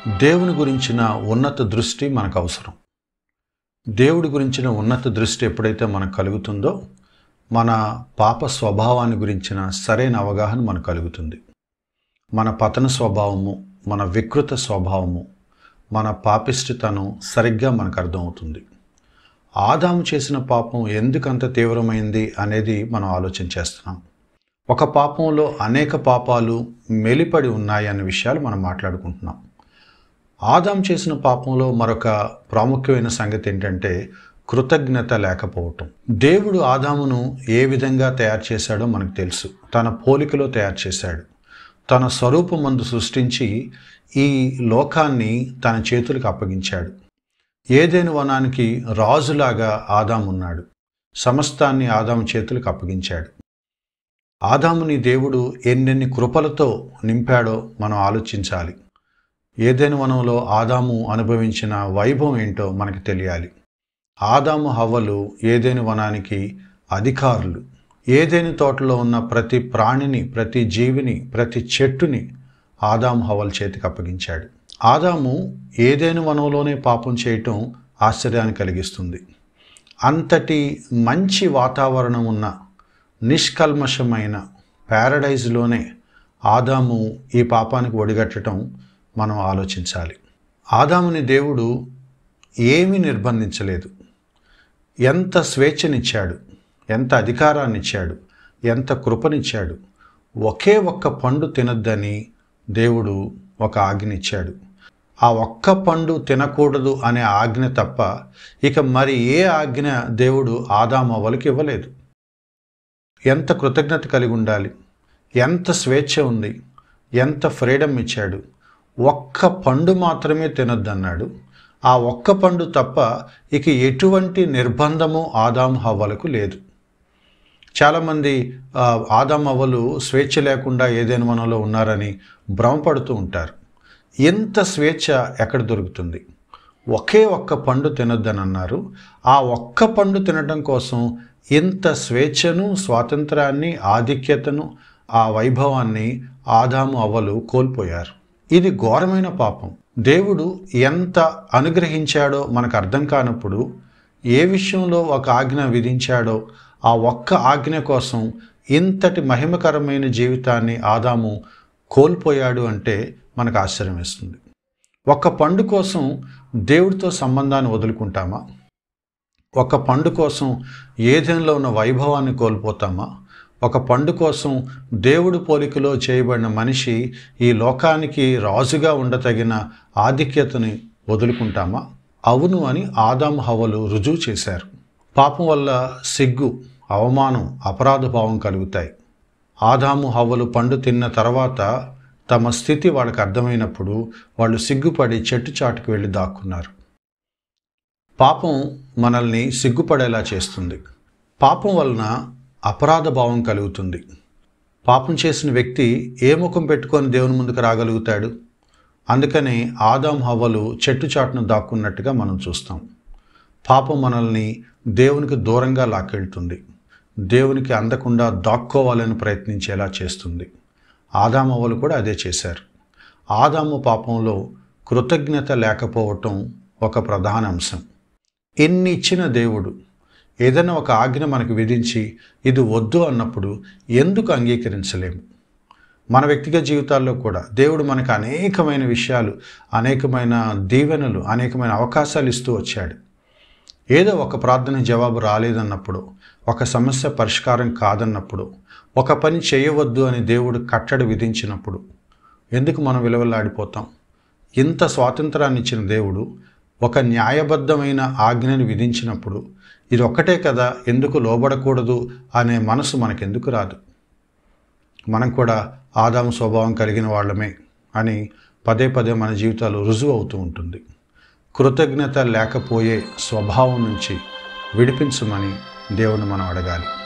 దేవుని గురించిన ఉన్నత దృష్టి మనకు అవసరం దేవుడి గురించిన ఉన్నత దృష్టి ఎప్పుడైతే మనకు కలుగుతుందో మన పాప స్వభావాన్ని గురించిన సరైన అవగాహన మనకు కలుగుతుంది మన పతన స్వభావము మన వికృత స్వభావము మన పాపిష్టితనం సరిగ్గా మనకు అర్థమవుతుంది ఆదాము చేసిన పాపం ఎందుకంత తీవ్రమైంది అనేది మనం ఆలోచన చేస్తున్నాం ఒక పాపంలో అనేక పాపాలు మెలిపడి ఉన్నాయి అనే విషయాలు మనం మాట్లాడుకుంటున్నాం ఆదాం చేసిన పాపంలో మరొక ప్రాముఖ్యమైన సంగతి ఏంటంటే కృతజ్ఞత లేకపోవటం దేవుడు ఆదామును ఏ విధంగా తయారు చేశాడో మనకు తెలుసు తన పోలికలో తయారు చేశాడు తన స్వరూపమందు సృష్టించి ఈ లోకాన్ని తన చేతులకు అప్పగించాడు ఏదైనా వనానికి రాజులాగా ఆదాము ఉన్నాడు సమస్తాన్ని ఆదాము చేతులకు అప్పగించాడు ఆదాముని దేవుడు ఎన్నెన్ని కృపలతో నింపాడో మనం ఆలోచించాలి ఏదైనా వనంలో ఆదాము అనుభవించిన వైభవం ఏంటో మనకు తెలియాలి ఆదాము హవ్వలు ఏదైనా వనానికి అధికారులు ఏదైనా తోటలో ఉన్న ప్రతి ప్రాణిని ప్రతి జీవిని ప్రతి చెట్టుని ఆదాము హవల చేతికి అప్పగించాడు ఆదాము ఏదైనా వనంలోనే పాపం చేయటం ఆశ్చర్యాన్ని కలిగిస్తుంది అంతటి మంచి వాతావరణం ఉన్న నిష్కల్మషమైన ప్యారడైజ్లోనే ఆదాము ఈ పాపానికి ఒడిగట్టడం మనం ఆలోచించాలి ఆదాముని దేవుడు ఏమీ నిర్బంధించలేదు ఎంత స్వేచ్ఛనిచ్చాడు ఎంత అధికారాన్ని ఇచ్చాడు ఎంత కృపనిచ్చాడు ఒకే ఒక్క పండు తినొద్దని దేవుడు ఒక ఆజ్ఞ ఇచ్చాడు ఆ ఒక్క పండు తినకూడదు అనే ఆజ్ఞ తప్ప ఇక మరి ఏ ఆజ్ఞ దేవుడు ఆదామవ్వలకి ఇవ్వలేదు ఎంత కృతజ్ఞత కలిగి ఉండాలి ఎంత స్వేచ్ఛ ఉంది ఎంత ఫ్రీడమ్ ఇచ్చాడు ఒక్క పండు మాత్రమే తినొద్దన్నాడు ఆ ఒక్క పండు తప్ప ఇక ఎటువంటి నిర్బంధము ఆదాం హవ్వలకు లేదు చాలామంది ఆ, ఆదాం అవ్వలు స్వేచ్ఛ లేకుండా ఏదైనా మనలో ఉన్నారని భ్రమపడుతూ ఉంటారు ఎంత స్వేచ్ఛ ఎక్కడ దొరుకుతుంది ఒకే ఒక్క పండు తినొద్దని అన్నారు ఆ ఒక్క పండు తినడం కోసం ఇంత స్వేచ్ఛను స్వాతంత్రాన్ని ఆధిక్యతను ఆ వైభవాన్ని ఆదాము అవ్వలు కోల్పోయారు ఇది ఘోరమైన పాపం దేవుడు ఎంత అనుగ్రహించాడో మనకు అర్థం కానప్పుడు ఏ విషయంలో ఒక ఆజ్ఞ విధించాడో ఆ ఒక్క ఆజ్ఞ కోసం ఇంతటి మహిమకరమైన జీవితాన్ని ఆదాము కోల్పోయాడు అంటే మనకు ఆశ్చర్యం వేస్తుంది ఒక్క పండు కోసం దేవుడితో సంబంధాన్ని వదులుకుంటామా ఒక పండు కోసం ఏదైనా ఉన్న వైభవాన్ని కోల్పోతామా ఒక పండు కోసం దేవుడు పోలికలో చేయబడిన మనిషి ఈ లోకానికి రాజుగా ఉండతగిన ఆధిక్యతని వదులుకుంటామా అవును అని ఆదాము హవలు రుజువు చేశారు పాపం వల్ల సిగ్గు అవమానం అపరాధ భావం కలుగుతాయి ఆదాము హవ్వలు పండు తిన్న తర్వాత తమ స్థితి వాళ్ళకి అర్థమైనప్పుడు వాళ్ళు సిగ్గుపడి చెట్టు చాటుకు వెళ్ళి దాక్కున్నారు పాపం మనల్ని సిగ్గుపడేలా చేస్తుంది పాపం వలన అపరాధ భావం కలుగుతుంది పాపం చేసిన వ్యక్తి ఏ ముఖం పెట్టుకొని దేవుని ముందుకు రాగలుగుతాడు అందుకని ఆదాం హవ్వలు చెట్టు చాటును దాక్కున్నట్టుగా మనం చూస్తాం పాపం మనల్ని దేవునికి దూరంగా లాక్కెళ్తుంది దేవునికి అందకుండా దాక్కోవాలని ప్రయత్నించేలా చేస్తుంది ఆదామవ్వలు కూడా అదే చేశారు ఆదాము పాపంలో కృతజ్ఞత లేకపోవటం ఒక ప్రధాన అంశం ఎన్ని ఇచ్చిన దేవుడు ఏదైనా ఒక ఆజ్ఞ మనకు విధించి ఇది వద్దు అన్నప్పుడు ఎందుకు అంగీకరించలేము మన వ్యక్తిగత జీవితాల్లో కూడా దేవుడు మనకు అనేకమైన విషయాలు అనేకమైన దీవెనలు అనేకమైన అవకాశాలు ఇస్తూ వచ్చాడు ఏదో ఒక ప్రార్థన జవాబు రాలేదన్నప్పుడు ఒక సమస్య పరిష్కారం కాదన్నప్పుడు ఒక పని చేయవద్దు అని దేవుడు కట్టడి విధించినప్పుడు ఎందుకు మనం విలువలాడిపోతాం ఇంత స్వాతంత్రాన్ని ఇచ్చిన దేవుడు ఒక న్యాయబద్ధమైన ఆజ్ఞని విధించినప్పుడు ఇది ఒక్కటే కదా ఎందుకు లోబడకూడదు అనే మనసు మనకెందుకు రాదు మనం కూడా ఆదాము స్వభావం కలిగిన వాళ్ళమే అని పదే పదే మన జీవితాలు రుజువు అవుతూ ఉంటుంది కృతజ్ఞత లేకపోయే స్వభావం నుంచి విడిపించమని దేవుని మనం అడగాలి